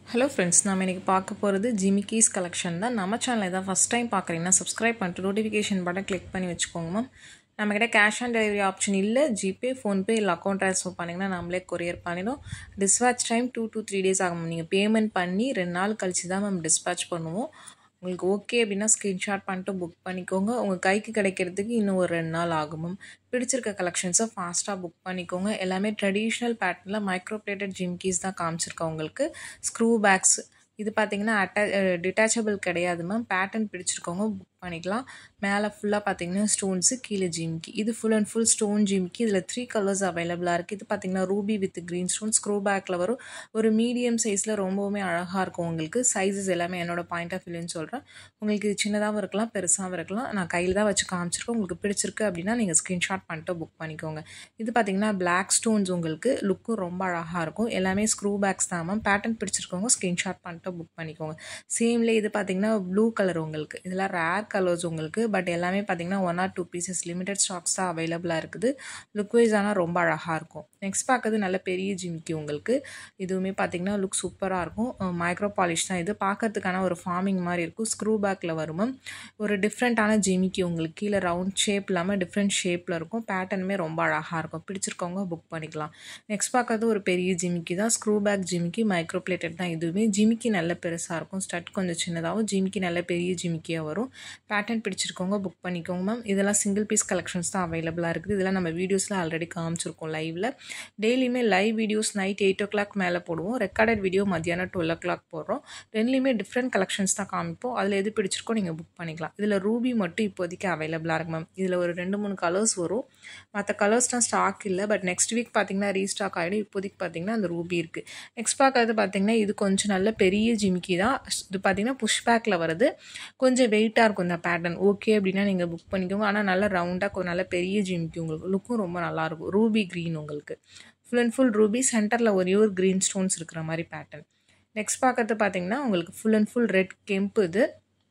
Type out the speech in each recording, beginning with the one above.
hello friends நம்ம இன்றைக்கி பார்க்க போகிறது ஜிமிக்கீஸ் கலெக்ஷன் தான் நம்ம சேனல் தான் ஃபஸ்ட் டைம் பார்க்குறீங்கன்னா சப்ஸ்கிரைப் பண்ணிட்டு நோட்டிஃபிகேஷன் பட்டன் கிளிக் பண்ணி வச்சுக்கோங்க மேம் நம்மக்கிட்ட கேஷ் ஆன் டெலிவரி ஆப்ஷன் இல்லை ஜிபே ஃபோன்பே இல்லை அக்கௌண்ட் ட்ரான்ஸ்ஃபர் பண்ணிங்கன்னா நம்மளே கொரியர் பண்ணிடும் dispatch time two to three days ஆகும் நீங்கள் பேமெண்ட் பண்ணி ரெண்டு நாள் கழிச்சு தான் மேம் டிஸ்பேச் பண்ணுவோம் உங்களுக்கு ஓகே அப்படின்னா ஸ்க்ரீன்ஷாட் பண்ணிட்டு புக் பண்ணிக்கோங்க உங்கள் கைக்கு கிடைக்கிறதுக்கு இன்னும் ஒரு ரெண்டு நாள் ஆகும் மேம் பிடிச்சிருக்க கலெக்ஷன்ஸை ஃபாஸ்ட்டாக புக் பண்ணிக்கோங்க எல்லாமே ட்ரெடிஷ்னல் பேட்டர்னில் மைக்ரோ பிளேட்டட் ஜிம்கீஸ் தான் காமிச்சிருக்கேன் உங்களுக்கு ஸ்க்ரூ பேக்ஸ் இது பார்த்தீங்கன்னா அட்டா டிட்டாச்சபிள் கிடையாது மேம் பேட்டர்ன் பிடிச்சிருக்கவங்க புக் பண்ணிக்கலாம் மேலே ஃபுல்லாக பார்த்தீங்கன்னா ஸ்டோன்ஸு கீழே ஜிம்கி இது ஃபுல் அண்ட் ஃபுல் ஸ்டோன் ஜிம்கி இதில் த்ரீ கலர்ஸ் அவைலபிளாக இருக்குது இது பார்த்தீங்கன்னா ruby with green stone screw பேக்கில் வரும் ஒரு மீடியம் சைஸில் ரொம்பவுமே அழகாக இருக்கும் உங்களுக்கு சைஸஸ் எல்லாமே என்னோட பாயிண்ட் ஆஃப் வியூன்னு சொல்கிறேன் உங்களுக்கு இது சின்னதாகவும் இருக்கலாம் பெருசாகவும் இருக்கலாம் நான் கையில் தான் வச்சு காமிச்சிருக்கேன் உங்களுக்கு பிடிச்சிருக்கு அப்படின்னா நீங்கள் ஸ்க்ரீன்ஷாட் பண்ணிட்டு புக் பண்ணிக்கோங்க இது பார்த்தீங்கன்னா பிளாக் ஸ்டோன்ஸ் உங்களுக்கு லுக்கும் ரொம்ப அழகாக இருக்கும் எல்லாமே ஸ்க்ரூ பேக்ஸ் தான் மேம் பேட்டர்ன் பிடிச்சிருக்கவங்க ஸ்க்ரீன்ஷாட் பண்ணிட்டு புக் பண்ணிக்கோங்க சேம்லேயே இது பார்த்தீங்கன்னா ப்ளூ கலர் உங்களுக்கு இதெல்லாம் ரேர் கலர்ஸ் உங்களுக்கு பட் எல்லாமே பார்த்தீங்கன்னா one or two pieces limited stocks தான் அவைலபிளாக இருக்குது லுக் வைஸ் ஆனால் ரொம்ப அழகாக இருக்கும் நெக்ஸ்ட் பார்க்கறது நல்ல பெரிய ஜிமிக்கி உங்களுக்கு இதுவுமே பார்த்தீங்கன்னா லுக் சூப்பராக இருக்கும் மைக்ரோ பாலிஷ் தான் இது பார்க்கறதுக்கான ஒரு ஃபார்மிங் மாதிரி இருக்கும் ஸ்க்ரூ பேக்கில் வரும் ஒரு டிஃப்ரெண்ட்டான ஜிமிக்கி உங்களுக்கு கீழே ரவுண்ட் ஷேப் இல்லாமல் டிஃப்ரெண்ட் ஷேப்பில் இருக்கும் பேட்டர்னுமே ரொம்ப அழகாக இருக்கும் பிடிச்சிருக்கவங்க புக் பண்ணிக்கலாம் நெக்ஸ்ட் பார்க்கறது ஒரு பெரிய ஜிமிக்கி தான் ஸ்க்ரூ பேக் ஜிமிக்கி மைக்ரோ பிளேட்டட் தான் இதுவுமே ஜிமிக்கி நல்ல பெருசாக இருக்கும் ஸ்டட் கொஞ்சம் சின்னதாகவும் ஜிமிக்கி நல்ல பெரிய ஜிமிக்கியாக வரும் பேட்டர்ன் பிடிச்சிருக்கவங்க புக் பண்ணிக்கோங்க மேம் இதெல்லாம் சிங்கிள் பீஸ் கலெக்ஷன்ஸ் தான் அவைலபிளாக இருக்குது இதெல்லாம் நம்ம வீடியோஸில் ஆல்ரெடி காமிச்சிருக்கோம் லைவில் டெய்லியுமே live videos night eight o'clock மேலே போடுவோம் ரெக்கார்டட் வீடியோ மத்தியானம் டுவெல் ஓ கிளாக் போடுறோம் ரெண்டுலேயுமே டிஃப்ரெண்ட் கலெக்ஷன்ஸ் தான் காமிப்போம் அதில் எது பிடிச்சிருக்கோ நீங்கள் புக் பண்ணிக்கலாம் இதில் ரூபி மட்டும் இப்போதைக்கு அவைலபிளாக இருக்கு மேம் இதில் ஒரு ரெண்டு மூணு கலர்ஸ் வரும் மற்ற கலர்ஸ்லாம் ஸ்டாக் இல்லை பட் நெக்ஸ்ட் வீக் பார்த்தீங்கன்னா ரீஸ்டாக் ஆகிடும் இப்போதைக்கு பார்த்தீங்கன்னா அந்த ரூபி இருக்குது நெக்ஸ்ட் பார்க்கறது பார்த்தீங்கன்னா இது கொஞ்சம் நல்ல பெரிய ஜிமிக்கி தான் இது பார்த்தீங்கன்னா புஷ் பேக்கில் வருது கொஞ்சம் வெயிட்டாக இருக்கும் இந்த பேட்டர்ன் ஓகே அப்படின்னா நீங்கள் புக் பண்ணிக்கோங்க ஆனால் நல்லா ரவுண்டாக கொஞ்சம் நல்ல பெரிய ஜிமிக்கி உங்களுக்கு லுக்கும் ரொம்ப நல்லாயிருக்கும் ரூபி க்ரீன் உங்களுக்கு ஃபுல் அண்ட் ஃபுல் ரூபி சென்டரில் ஒரே ஒரு க்ரீன் ஸ்டோன்ஸ் இருக்கிற மாதிரி பேட்டர்ன் நெக்ஸ்ட் பார்க்கறது பார்த்தீங்கன்னா உங்களுக்கு ஃபுல் அண்ட் ஃபுல் ரெட் கெம்பு இது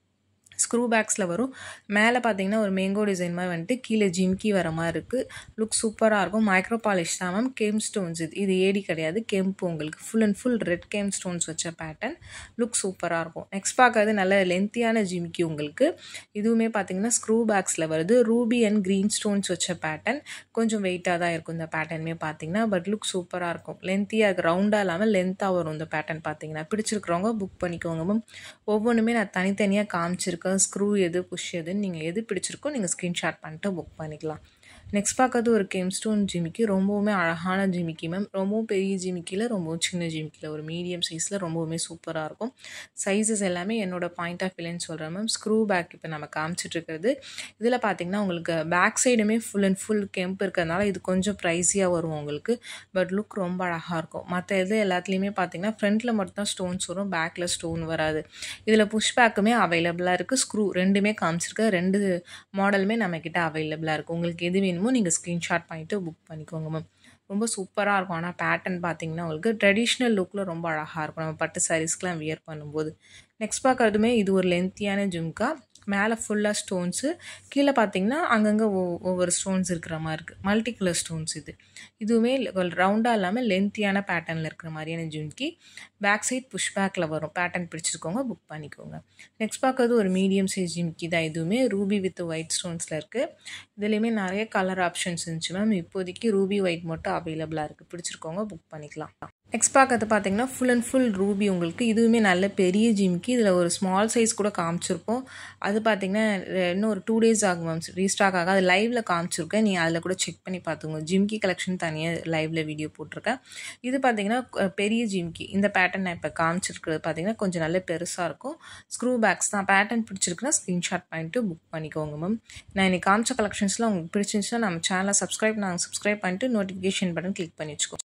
ஸ்க்ரூ பேக்ஸில் வரும் மேலே பார்த்தீங்கன்னா ஒரு மேங்கோ டிசைன் மாதிரி வந்துட்டு கீழே ஜிம்கி வர மாதிரி இருக்குது லுக் சூப்பராக இருக்கும் மைக்ரோ பாலிஷ் தான் மேம் கெம் ஸ்டோன்ஸ் இது இது ஏடி கிடையாது கெம்பு உங்களுக்கு full and full red gem stones வச்ச பேட்டர்ன் லுக் சூப்பராக இருக்கும் நெக்ஸ்ட் பார்க்கறது நல்ல லென்த்தியான ஜிம்கி உங்களுக்கு இதுவுமே பார்த்தீங்கன்னா ஸ்க்ரூ பேக்ஸில் வருது ரூபி அண்ட் க்ரீன் ஸ்டோன்ஸ் வச்ச பேட்டர்ன் கொஞ்சம் வெயிட்டாக தான் இருக்கும் இந்த பேட்டர்னுமே பார்த்தீங்கன்னா பட் லுக் சூப்பராக இருக்கும் லென்த்தியாக இருக்குது ரவுண்டாக இல்லாமல் லென்த்தாக வரும் இந்த பேட்டர்ன் பார்த்தீங்கன்னா பிடிச்சிருக்கிறவங்க புக் பண்ணிக்கோங்க மேம் ஒவ்வொன்றுமே நான் தனித்தனியாக காமிச்சிருக்கேன் ஸ்க்ரூ எது புஷ் எதுன்னு நீங்கள் எது பிடிச்சிருக்கோ நீங்கள் ஸ்க்ரீன்ஷாட் பண்ணிட்டு புக் பண்ணிக்கலாம் நெக்ஸ்ட் பார்க்கறது ஒரு கெம் ஸ்டோன் ஜிமிக்கி ரொம்பவுமே அழகான ஜிமிக்கி மேம் ரொம்பவும் பெரிய ஜிமிக்கியில் ரொம்பவும் சின்ன ஜிமிக்கியில் ஒரு மீடியம் சைஸில் ரொம்பவுமே சூப்பராக இருக்கும் சைஸஸ் எல்லாமே என்னோடய பாயிண்ட் ஆஃப் வியூன்னு சொல்கிறேன் மேம் ஸ்க்ரூ பேக் இப்போ நம்ம காமிச்சிட்ருக்கிறது இதில் பார்த்தீங்கன்னா உங்களுக்கு பேக் சைடுமே ஃபுல் அண்ட் ஃபுல் கெம்ப் இருக்கிறதுனால இது கொஞ்சம் ப்ரைஸியாக வரும் உங்களுக்கு பட் லுக் ரொம்ப அழகாக இருக்கும் மற்ற இது எல்லாத்துலேயுமே பார்த்தீங்கன்னா ஃப்ரண்ட்டில் மட்டும் தான் ஸ்டோன்ஸ் வரும் பேக்கில் ஸ்டோன் வராது இதில் புஷ் பேக்குமே அவைலபிளாக இருக்குது ஸ்க்ரூ ரெண்டுமே காமிச்சிருக்கு ரெண்டு மாடலுமே நம்மக்கிட்ட அவைலபிளாக இருக்குது உங்களுக்கு எது வேணும் வேணுமோ நீங்கள் ஸ்க்ரீன்ஷாட் பண்ணிவிட்டு புக் பண்ணிக்கோங்க மேம் ரொம்ப சூப்பராக இருக்கும் ஆனால் பேட்டர்ன் பார்த்தீங்கன்னா உங்களுக்கு ட்ரெடிஷ்னல் லுக்கில் ரொம்ப அழகாக இருக்கும் நம்ம பட்டு சாரீஸ்க்கெலாம் வியர் பண்ணும்போது நெக்ஸ்ட் பார்க்குறதுமே இது ஒரு லென்த்தியான ஜும்கா மேலே ஃபுல்லாக ஸ்டோன்ஸு கீழே பார்த்தீங்கன்னா அங்கங்கே ஒவ்வொரு ஸ்டோன்ஸ் இருக்கிற மாதிரி இருக்குது மல்டி கலர் ஸ்டோன்ஸ் இது இதுவுமே ரவுண்டாக இல்லாமல் லென்த்தியான பேட்டர்னில் இருக்கிற மாதிரியான ஜும்கி பேக் சைட் புஷ் பேக்கில் வரும் பேட்டர்ன் பிடிச்சிருக்கோங்க புக் பண்ணிக்கோங்க நெக்ஸ்ட் பார்க்கறது ஒரு மீடியம் சைஸ் ஜிம்கி தான் இதுவுமே ரூபி வித் ஒயிட் ஸ்டோன்ஸில் இருக்குது இதுலேயுமே நிறைய கலர் ஆப்ஷன்ஸ் இருந்துச்சு மேம் இப்போதைக்கு ரூபி ஒயிட் மட்டும் அவைலபிளாக இருக்குது பிடிச்சிருக்கோங்க புக் பண்ணிக்கலாம் நெக்ஸ்ட் பார்க்கறது பார்த்தீங்கன்னா ஃபுல் அண்ட் ஃபுல் ரூபி உங்களுக்கு இதுவுமே நல்ல பெரிய ஜிம்கி இதில் ஒரு ஸ்மால் சைஸ் கூட காமிச்சிருப்போம் அது பார்த்தீங்கன்னா இன்னும் ஒரு டூ டேஸ் ஆகும் மேம் ரீஸ்டாக் ஆகும் அது லைவில் காமிச்சிருக்கேன் நீங்கள் அதில் கூட செக் பண்ணி பார்த்துங்க ஜிம்கி கலெக்ஷன் தனியாக லைவில் வீடியோ போட்டிருக்கேன் இது பார்த்தீங்கன்னா பெரிய ஜிம்கி இந்த பேட்டர்ன் நான் இப்போ காமிச்சிருக்கிறது பார்த்தீங்கன்னா கொஞ்சம் நல்ல பெருசாக இருக்கும் ஸ்க்ரூ பேக்ஸ் தான் பேட்டர்ன் பிடிச்சிருக்குன்னா ஸ்க்ரீன்ஷாட் பண்ணிட்டு புக் பண்ணிக்கோங்க மேம் நான் இன்னைக்கு காமிச்ச கலெக்ஷன்ஸ்லாம் உங்களுக்கு பிடிச்சிருந்துச்சுன்னா நம்ம சேனலை சப்ஸ்கிரைப் நாங்கள் சப்ஸ்கிரைப் பண்ணிட்டு நோட்டிஃபிகேஷன் பட்டன் கிளிக் பண்ணி வச்சுக்கோங்க